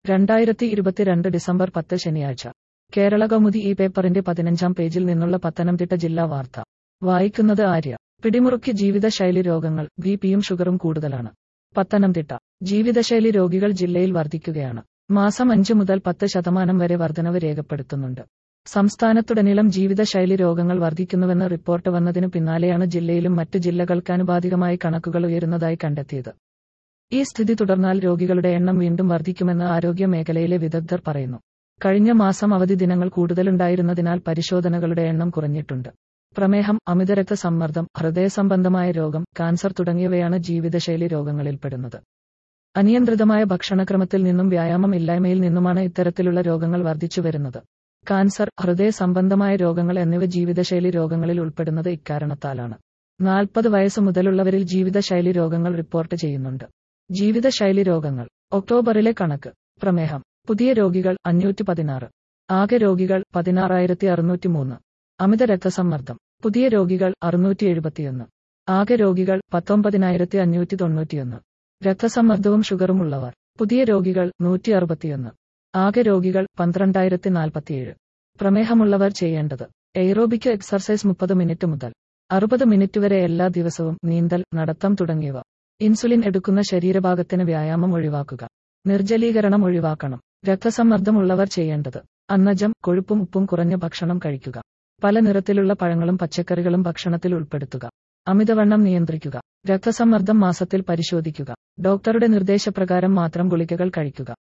രണ്ടായിരത്തി ഇരുപത്തിരണ്ട് ഡിസംബർ പത്ത് ശനിയാഴ്ച കേരള കൗമുദി ഈ പേപ്പറിന്റെ പതിനഞ്ചാം പേജിൽ നിന്നുള്ള പത്തനംതിട്ട ജില്ലാ വാർത്ത വായിക്കുന്നത് ആര്യ പിടിമുറുക്കി ജീവിതശൈലി രോഗങ്ങൾ ബി പിയും ഷുഗറും കൂടുതലാണ് പത്തനംതിട്ട ജീവിതശൈലി രോഗികൾ ജില്ലയിൽ വർദ്ധിക്കുകയാണ് മാസം അഞ്ച് മുതൽ പത്ത് ശതമാനം വരെ വർധനവ് രേഖപ്പെടുത്തുന്നുണ്ട് സംസ്ഥാനത്തുടനീളം ജീവിതശൈലി രോഗങ്ങൾ വർദ്ധിക്കുന്നുവെന്ന് റിപ്പോർട്ട് വന്നതിനു പിന്നാലെയാണ് ജില്ലയിലും മറ്റ് ജില്ലകൾക്കനുപാതികമായി കണക്കുകൾ ഉയരുന്നതായി കണ്ടെത്തിയത് ഈ സ്ഥിതി തുടർന്നാൽ രോഗികളുടെ എണ്ണം വീണ്ടും വർദ്ധിക്കുമെന്ന് ആരോഗ്യ മേഖലയിലെ വിദഗ്ധർ പറയുന്നു കഴിഞ്ഞ മാസം അവധി ദിനങ്ങൾ കൂടുതലുണ്ടായിരുന്നതിനാൽ പരിശോധനകളുടെ എണ്ണം കുറഞ്ഞിട്ടുണ്ട് പ്രമേഹം അമിതരക്ത സമ്മർദ്ദം ഹൃദയസംബന്ധമായ രോഗം കാൻസർ തുടങ്ങിയവയാണ് ജീവിതശൈലി രോഗങ്ങളിൽപ്പെടുന്നത് അനിയന്ത്രിതമായ ഭക്ഷണക്രമത്തിൽ നിന്നും വ്യായാമം ഇല്ലായ്മയിൽ നിന്നുമാണ് ഇത്തരത്തിലുള്ള രോഗങ്ങൾ വർദ്ധിച്ചു വരുന്നത് കാൻസർ ഹൃദയ സംബന്ധമായ രോഗങ്ങൾ എന്നിവ ജീവിതശൈലി രോഗങ്ങളിൽ ഉൾപ്പെടുന്നത് ഇക്കാരണത്താലാണ് നാൽപ്പത് വയസ്സ് മുതലുള്ളവരിൽ ജീവിതശൈലി രോഗങ്ങൾ റിപ്പോർട്ട് ചെയ്യുന്നുണ്ട് ജീവിതശൈലി രോഗങ്ങൾ ഒക്ടോബറിലെ കണക്ക് പ്രമേഹം പുതിയ രോഗികൾ അഞ്ഞൂറ്റി പതിനാറ് ആകെ രോഗികൾ പതിനാറായിരത്തി അറുന്നൂറ്റി മൂന്ന് അമിത രക്തസമ്മർദ്ദം പുതിയ രോഗികൾ അറുന്നൂറ്റി എഴുപത്തിയൊന്ന് ആകെ രോഗികൾ പത്തൊമ്പതിനായിരത്തി അഞ്ഞൂറ്റി തൊണ്ണൂറ്റിയൊന്ന് രക്തസമ്മർദ്ദവും ഷുഗറും ഉള്ളവർ പുതിയ രോഗികൾ നൂറ്റി അറുപത്തിയൊന്ന് ആകെ രോഗികൾ പന്ത്രണ്ടായിരത്തി നാൽപ്പത്തിയേഴ് പ്രമേഹമുള്ളവർ ചെയ്യേണ്ടത് എയ്റോബിക് എക്സർസൈസ് മുപ്പത് മിനിറ്റ് മുതൽ അറുപത് മിനിറ്റ് വരെ എല്ലാ ദിവസവും നീന്തൽ നടത്തം തുടങ്ങിയവ ഇൻസുലിൻ എടുക്കുന്ന ശരീരഭാഗത്തിന് വ്യായാമം ഒഴിവാക്കുക നിർജ്ജലീകരണം ഒഴിവാക്കണം രക്തസമ്മർദ്ദമുള്ളവർ ചെയ്യേണ്ടത് അന്നജം കൊഴുപ്പും ഉപ്പും കുറഞ്ഞ ഭക്ഷണം കഴിക്കുക പല നിറത്തിലുള്ള പഴങ്ങളും പച്ചക്കറികളും ഭക്ഷണത്തിൽ ഉൾപ്പെടുത്തുക അമിതവണ്ണം നിയന്ത്രിക്കുക രക്തസമ്മർദ്ദം മാസത്തിൽ പരിശോധിക്കുക ഡോക്ടറുടെ നിർദ്ദേശപ്രകാരം മാത്രം ഗുളികകൾ കഴിക്കുക